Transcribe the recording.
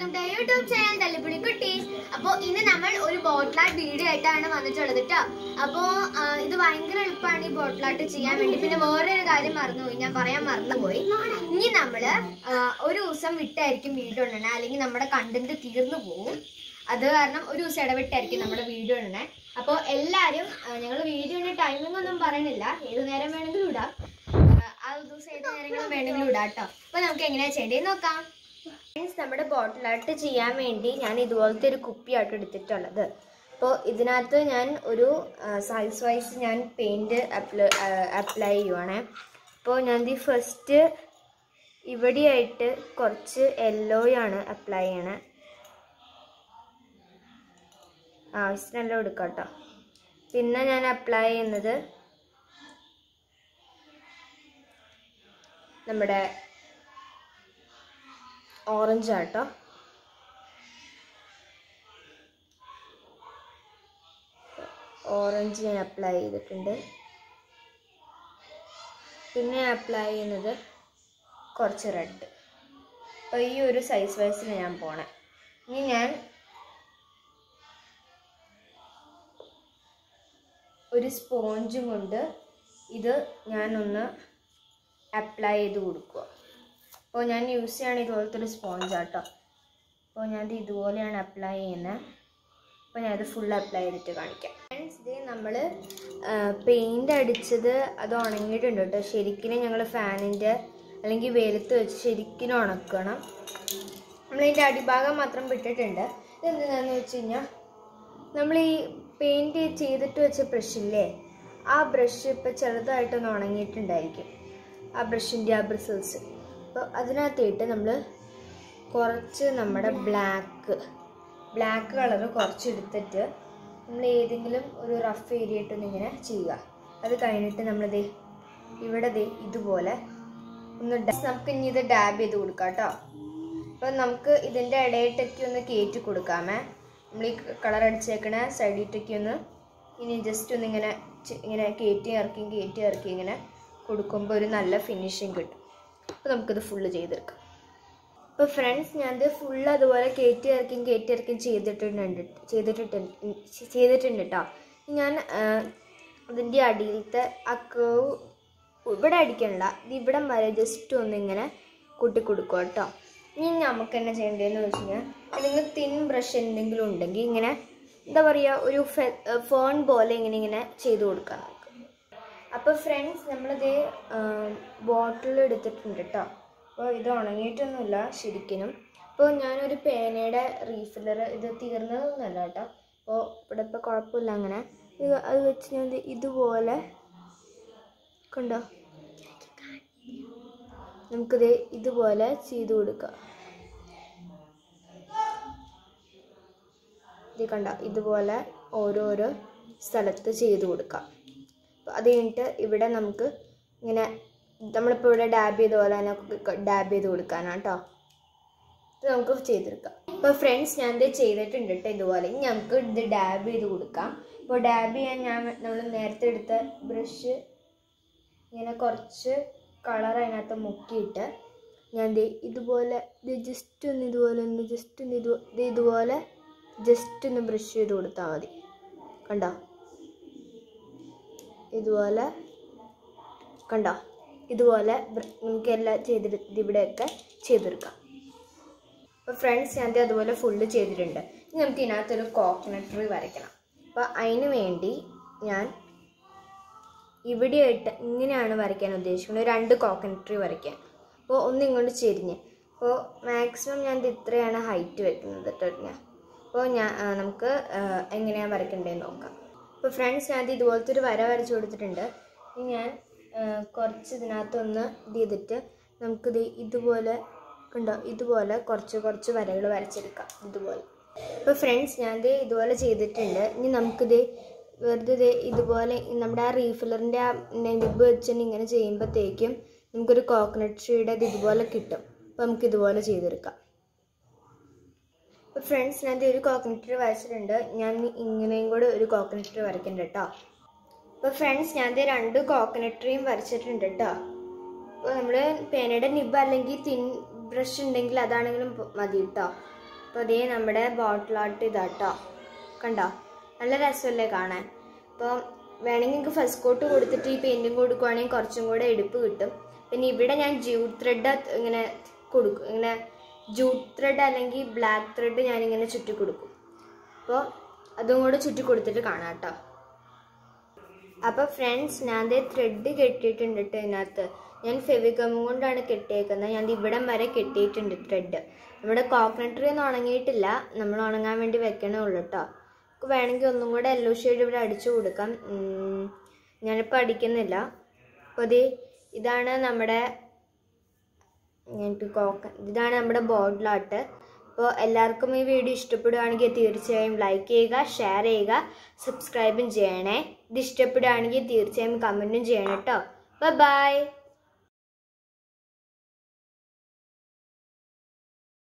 welcome to YouTube channel Thallipuli Kutties അപ്പോൾ ഇന്ന് നമ്മൾ ഒരു ബോട്ടിലാട്ട് വീഡിയോ ആയിട്ടാണ് വന്നിട്ടുള്ളത് കേട്ടോ അപ്പോൾ ഇത് ഭയങ്കര എളുപ്പമാണ് ഈ ബോട്ടിലാട്ട് ചെയ്യാൻ വേണ്ടി പിന്നെ വേറൊരു കാര്യം മറന്നുപോയി ഞാൻ പറയാൻ മറന്നുപോയി ഇനി നമ്മൾ ഒരു ദിവസം വിട്ടായിരിക്കും വീഡിയോ ഇടണേ അല്ലെങ്കിൽ നമ്മുടെ കണ്ടന്റ് തീർന്നു പോകും അത് കാരണം ഒരു ദിവസം ഇടവിട്ടായിരിക്കും നമ്മുടെ വീഡിയോ ഇടണേ അപ്പോൾ എല്ലാവരും ഞങ്ങൾ വീഡിയോയുടെ ടൈമിംഗ് ഒന്നും പറയണില്ല ഏത് നേരം വേണമെങ്കിലും ഇടാം ആ ഒരു ദിവസം ഏത് നേരങ്ങളും വേണമെങ്കിലും ഇടാം കേട്ടോ അപ്പോൾ നമുക്ക് എങ്ങനെയാ ചെയ്യേണ്ടത് നോക്കാം ഫ്രണ്ട്സ് നമ്മുടെ ബോട്ടിലായിട്ട് ചെയ്യാൻ വേണ്ടി ഞാൻ ഇതുപോലത്തെ ഒരു കുപ്പിയായിട്ട് എടുത്തിട്ടുള്ളത് അപ്പോൾ ഇതിനകത്ത് ഞാൻ ഒരു സൈസ് വൈസ് ഞാൻ പെയിൻറ് അപ്ലൈ അപ്ലൈ ചെയ്യുവാണേ അപ്പോൾ ഞാൻ ഈ ഫസ്റ്റ് ഇവിടെയായിട്ട് കുറച്ച് യെല്ലോയാണ് അപ്ലൈ ചെയ്യണേ ആവശ്യത്തിനെല്ലാം എടുക്കാം കേട്ടോ പിന്നെ ഞാൻ അപ്ലൈ ചെയ്യുന്നത് നമ്മുടെ ഓറഞ്ച് ആട്ടോ ഓറഞ്ച് ഞാൻ അപ്ലൈ ചെയ്തിട്ടുണ്ട് പിന്നെ അപ്ലൈ ചെയ്യുന്നത് കുറച്ച് റെഡ് അപ്പോൾ ഈ ഒരു സൈസ് വൈസിൽ ഞാൻ പോണേ ഇനി ഞാൻ ഒരു സ്പോഞ്ചും കൊണ്ട് ഇത് ഞാനൊന്ന് അപ്ലൈ ചെയ്ത് കൊടുക്കുക അപ്പോൾ ഞാൻ യൂസ് ചെയ്യണ ഇതുപോലത്തെ ഒരു സ്പോഞ്ച് ആട്ടോ അപ്പോൾ ഞാൻ ഇത് ഇതുപോലെയാണ് അപ്ലൈ ചെയ്യുന്നത് അപ്പോൾ ഞാനത് ഫുൾ അപ്ലൈ ചെയ്തിട്ട് കാണിക്കാം ഫ്രണ്ട്സ് ഇത് നമ്മൾ പെയിൻ്റ് അടിച്ചത് അത് ഉണങ്ങിയിട്ടുണ്ട് കേട്ടോ ശരിക്കും ഞങ്ങൾ ഫാനിൻ്റെ അല്ലെങ്കിൽ വെയിലത്ത് വെച്ച് ശരിക്കും ഉണക്കണം നമ്മളതിൻ്റെ അടിഭാഗം മാത്രം വിട്ടിട്ടുണ്ട് ഇതെന്താണെന്ന് വെച്ച് കഴിഞ്ഞാൽ നമ്മൾ ഈ പെയിൻറ് ചെയ്തിട്ട് വെച്ച ബ്രഷില്ലേ ആ ബ്രഷ് ഇപ്പോൾ ചെറുതായിട്ടൊന്ന് ഉണങ്ങിയിട്ടുണ്ടായിരിക്കും ആ ബ്രഷിൻ്റെ ആ ബ്രിസിൽസ് അപ്പോൾ അതിനകത്തിട്ട് നമ്മൾ കുറച്ച് നമ്മുടെ ബ്ലാക്ക് ബ്ലാക്ക് കളർ കുറച്ച് എടുത്തിട്ട് നമ്മൾ ഏതെങ്കിലും ഒരു റഫ് ഏരിയ ഇട്ടൊന്ന് ഇങ്ങനെ ചെയ്യുക അത് കഴിഞ്ഞിട്ട് നമ്മളിത് ഇവിടെ ദേ ഇതുപോലെ ഒന്ന് ഡ- നമുക്ക് ഇനി ഇത് ഡാബ് ചെയ്ത് കൊടുക്കാം കേട്ടോ അപ്പോൾ നമുക്ക് ഇതിൻ്റെ ഇടയിട്ടൊക്കെ ഒന്ന് കയറ്റി കൊടുക്കാമേ നമ്മൾ ഈ കളർ അടിച്ചേക്കണ സൈഡിട്ടൊക്കെ ഒന്ന് ഇനി ജസ്റ്റ് ഒന്ന് ഇങ്ങനെ ചെ- ഇങ്ങനെ കയറ്റി ഇറക്കി കയറ്റി ഇറക്കി ഇങ്ങനെ കൊടുക്കുമ്പോൾ ഒരു നല്ല ഫിനിഷിങ് കിട്ടും അപ്പോൾ നമുക്കിത് ഫുള്ള് ചെയ്തെടുക്കാം അപ്പോൾ ഫ്രണ്ട്സ് ഞാനിത് ഫുള്ള് അതുപോലെ കയറ്റി ഇറക്കിയും കയറ്റി ഇറക്കിയും ചെയ്തിട്ടുണ്ട് ചെയ്തിട്ടുണ്ട് ചെയ്തിട്ടുണ്ട് കേട്ടോ ഞാൻ അതിൻ്റെ അടിയിലത്തെ ആ കേവ് ഇവിടെ അടിക്കണ്ട ഇത് ഇവിടം വരെ ജസ്റ്റ് ഒന്നിങ്ങനെ കൂട്ടി കൊടുക്കുക കേട്ടോ ഇനി നമുക്ക് എന്നാ ചെയ്യേണ്ടതെന്ന് വെച്ച് കഴിഞ്ഞാൽ അല്ലെങ്കിൽ തിൻ ബ്രഷ് എന്തെങ്കിലും ഉണ്ടെങ്കിൽ ഇങ്ങനെ എന്താ പറയുക ഒരു ഫോൺ പോലെ ഇങ്ങനെ ഇങ്ങനെ ചെയ്ത് കൊടുക്കാം നമുക്ക് അപ്പോൾ ഫ്രണ്ട്സ് നമ്മളിത് ബോട്ടിൽ എടുത്തിട്ടുണ്ട് കേട്ടോ അപ്പോൾ ഇത് ഉണങ്ങിയിട്ടൊന്നുമില്ല ശരിക്കും അപ്പോൾ ഞാനൊരു പേനയുടെ റീഫില്ലർ ഇത് തീർന്നതൊന്നുമല്ല കേട്ടോ അപ്പോൾ ഇവിടെ ഇപ്പോൾ കുഴപ്പമില്ല അങ്ങനെ ഇത് അത് വെച്ച് ഞാൻ ദേ ഇതുപോലെ കണ്ടോ നമുക്കിത് ഇതുപോലെ ചെയ്ത് കൊടുക്കാം ഇത് കണ്ട ഇതുപോലെ ഓരോരോ സ്ഥലത്ത് ചെയ്ത് കൊടുക്കാം അപ്പോൾ അത് കഴിഞ്ഞിട്ട് ഇവിടെ നമുക്ക് ഇങ്ങനെ നമ്മളിപ്പോൾ ഇവിടെ ഡാബ് ചെയ്ത പോലെ തന്നെ ഡാബ് ചെയ്ത് കൊടുക്കാനാണ് കേട്ടോ ഇത് നമുക്ക് ചെയ്തെടുക്കാം ഇപ്പോൾ ഫ്രണ്ട്സ് ഞാൻ ഇത് ചെയ്തിട്ടുണ്ട് കേട്ടോ ഇതുപോലെ ഇനി നമുക്ക് ഇത് ഡാബ് ചെയ്ത് കൊടുക്കാം ഇപ്പോൾ ഡാബ് ചെയ്യാൻ ഞാൻ നമ്മൾ നേരത്തെ എടുത്ത ബ്രഷ് ഇങ്ങനെ കുറച്ച് കളർ അതിനകത്ത് മുക്കിയിട്ട് ഞാൻ ദേ ഇതുപോലെ ഇത് ജസ്റ്റ് ഒന്ന് ഇതുപോലെ ഒന്ന് ജസ്റ്റ് ഒന്ന് ഇത് ഇത് ഇതുപോലെ ജസ്റ്റ് ഒന്ന് ബ്രഷ് ചെയ്ത് കൊടുത്താൽ മതി കണ്ടോ ഇതുപോലെ കണ്ടോ ഇതുപോലെ ബ്ര- നമുക്ക് എല്ലാം ചെയ്തെടു ഇവിടെയൊക്കെ ചെയ്തെടുക്കാം അപ്പോൾ ഫ്രണ്ട്സ് ഞാൻ ദേ അതുപോലെ ഫുള്ള് ചെയ്തിട്ടുണ്ട് ഇനി നമുക്ക് ഇതിനകത്തൊരു കോക്കനട്ട് ട്രീ വരയ്ക്കണം അപ്പോൾ അതിന് വേണ്ടി ഞാൻ ഇവിടെയായിട്ട് ഇങ്ങനെയാണ് വരയ്ക്കാൻ ഉദ്ദേശിക്കുന്നത് രണ്ട് കോക്കനട്ട് ട്രീ വരയ്ക്കാൻ അപ്പോൾ ഒന്ന് ഇങ്ങോട്ട് ചെരിഞ്ഞ് അപ്പോൾ മാക്സിമം ഞാൻ ഇത് ഇത്രയാണ് ഹൈറ്റ് വെക്കുന്നത് കേട്ടോ ഞാൻ അപ്പോൾ ഞാൻ ആ, നമുക്ക് ആ, എങ്ങനെയാണ് വരയ്ക്കേണ്ടതെന്ന് നോക്കാം അപ്പോൾ ഫ്രണ്ട്സ് ഞാൻ ഇത് ഇതുപോലത്തെ ഒരു വര വരച്ച് കൊടുത്തിട്ടുണ്ട് ഇനി ഞാൻ ആ, കുറച്ച് ഇതിനകത്തൊന്ന് ഇത് ചെയ്തിട്ട് നമുക്കിത് ഇതുപോലെ കണ്ടോ ഇതുപോലെ കുറച്ച് കുറച്ച് വരകൾ വരച്ചെടുക്കാം ഇതുപോലെ അപ്പോൾ ഫ്രണ്ട്സ് ഞാൻ ഇത് ഇതുപോലെ ചെയ്തിട്ടുണ്ട് ഇനി നമുക്കിത് വെറുതെ ദേ ഇതുപോലെ നമ്മുടെ ആ റീഫില്ലറിൻ്റെ ആ നെബ് വെച്ചിട്ട് ഇങ്ങനെ ചെയ്യുമ്പോഴത്തേക്കും നമുക്കൊരു കോക്കനട്ട് ട്രീയുടെ ഇത് ഇതുപോലെ കിട്ടും അപ്പോൾ നമുക്ക് ഇതുപോലെ ചെയ്തെടുക്കാം അപ്പോൾ ഫ്രണ്ട്സ് ഞാൻ ദേ ഒരു കോക്കനട്ട് ട്രീ വരച്ചിട്ടുണ്ട് ഞാൻ ഇങ്ങനെയും കൂടെ ഒരു കോക്കനട്ട് ട്രീ വരയ്ക്കുന്നുണ്ട് കേട്ടോ അപ്പോൾ ഫ്രണ്ട്സ് ഞാൻ ദേ രണ്ട് കോക്കനട്ട് ട്രീയും വരച്ചിട്ടുണ്ട് കേട്ടോ അപ്പോൾ നമ്മൾ പേനയുടെ നിബ് അല്ലെങ്കിൽ തിൻ ബ്രഷ് ഉണ്ടെങ്കിൽ അതാണെങ്കിലും പ- മതി കേട്ടോ അപ്പോൾ ഇതേ നമ്മുടെ ബോട്ടിൽ ആർട്ട് ഇതാട്ടോ കണ്ടോ നല്ല രസമല്ലേ കാണാൻ അപ്പോൾ വേണമെങ്കിൽ നിങ്ങൾക്ക് ഫസ്റ്റ് കോട്ട് കൊടുത്തിട്ട് ഈ പെയിൻറ്റിങ് കൊടുക്കുവാണെങ്കിൽ കുറച്ചും കൂടെ എടുപ്പ് കിട്ടും പിന്നെ ഇവിടെ ഞാൻ ജൂട്ട് ത്രെഡ് ഇങ്ങനെ കൊടുക്കും ഇങ്ങനെ ജൂട്ട് ത്രെഡ് അല്ലെങ്കിൽ ബ്ലാക്ക് ത്രെഡ് ഞാനിങ്ങനെ ചുറ്റി കൊടുക്കും അപ്പോൾ അതും കൂടെ ചുറ്റി കൊടുത്തിട്ട് കാണാം കേട്ടോ അപ്പോൾ ഫ്രണ്ട്സ് ഞാൻ ദേ ത്രെഡ് കെട്ടിയിട്ടുണ്ട് കേട്ടോ ഇതിനകത്ത് ഞാൻ ഫെവിഗം കൊണ്ടാണ് കെട്ടിയേക്കുന്നത് ഞാൻ ദേ ഇവിടം വരെ കെട്ടിയിട്ടുണ്ട് ത്രെഡ് നമ്മുടെ കോക്കനട്ട് ട്രീ ഒന്നും ഉണങ്ങിയിട്ടില്ല നമ്മൾ ഉണങ്ങാൻ വേണ്ടി വെക്കണേ ഉള്ളൂ കേട്ടോ നമുക്ക് വേണമെങ്കിൽ ഒന്നും കൂടെ യെല്ലോ ഷെയ്ഡ് ഇവിടെ അടിച്ചു കൊടുക്കാം ഉം, ഞാനിപ്പോൾ അടിക്കുന്നില്ല അപ്പോൾ ദേ ഇതാണ് നമ്മുടെ ഞങ്ങൾക്ക് കോക്ക ഇതാണ് നമ്മുടെ ബോർഡിലാട്ട് അപ്പോൾ എല്ലാവർക്കും ഈ വീഡിയോ ഇഷ്ടപ്പെടുകയാണെങ്കിൽ തീർച്ചയായും ലൈക്ക് ചെയ്യുക ഷെയർ ചെയ്യുക സബ്സ്ക്രൈബും ചെയ്യണേ ഇത് ഇഷ്ടപ്പെടുകയാണെങ്കിൽ തീർച്ചയായും കമൻറ്റും ചെയ്യണം കേട്ടോ ബൈ